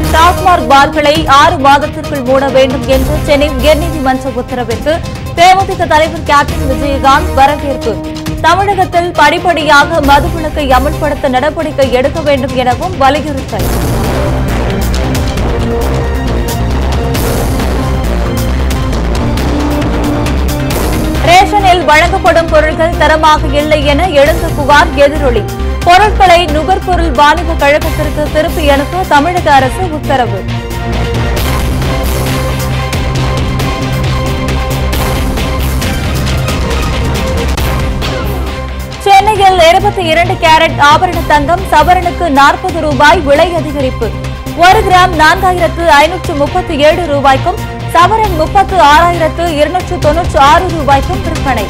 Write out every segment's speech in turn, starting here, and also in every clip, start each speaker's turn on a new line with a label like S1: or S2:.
S1: டாஸ்மாக் பார்களை ஆறு மாதத்திற்குள் மூட வேண்டும் என்று சென்னை உயர்நீதிமன்ற உத்தரவிற்கு தேமுதிக தலைவர் கேப்டன் விஜயகாந்த் வரவேற்பு தமிழகத்தில் படிப்படியாக மதுவிலக்கை அமல்படுத்த நடவடிக்கை எடுக்க வேண்டும் எனவும் வலியுறுத்தல் ரேஷனில் வழங்கப்படும் பொருட்கள் தரமாக இல்லை என எழுந்த புகார் எதிரொலி பொருட்களை நுகர்பொருள் வாணிப கழகத்திற்கு திருப்பி அனுப்ப தமிழக அரசு உத்தரவு சென்னையில் இருபத்தி இரண்டு கேரட் ஆபரண தங்கம் சவரனுக்கு நாற்பது ரூபாய் விலை அதிகரிப்பு ஒரு கிராம் நான்காயிரத்து ஐநூற்று முப்பத்தி ஏழு ரூபாய்க்கும் சவரன் முப்பத்து ஆறாயிரத்து இருநூற்று தொன்னூற்று ஆறு ரூபாய்க்கும் விற்பனை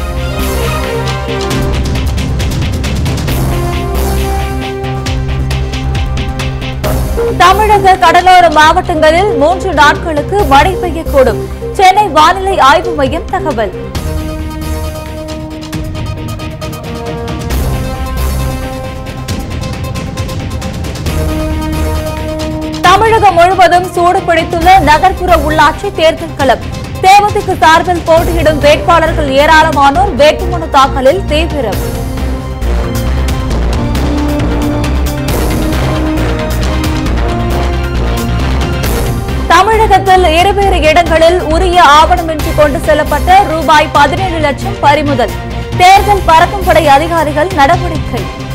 S1: தமிழக கடலோர மாவட்டங்களில் மூன்று நாட்களுக்கு மழை பெய்யக்கூடும் சென்னை வானிலை ஆய்வு மையம் தகவல் தமிழகம் முழுவதும் சூடு பிடித்துள்ள நகர்ப்புற உள்ளாட்சி தேர்தல் களம் தேமுதிக சார்பில் போட்டியிடும் வேட்பாளர்கள் ஏராளமானோர் வேட்புமனு தாக்கலில் தீவிரம் தமிழகத்தில் இருவேறு இடங்களில் உரிய ஆவணமின்றி கொண்டு செல்லப்பட்ட ரூபாய் பதினேழு லட்சம் பறிமுதல் தேர்தல் பறக்கும் படை அதிகாரிகள் நடவடிக்கை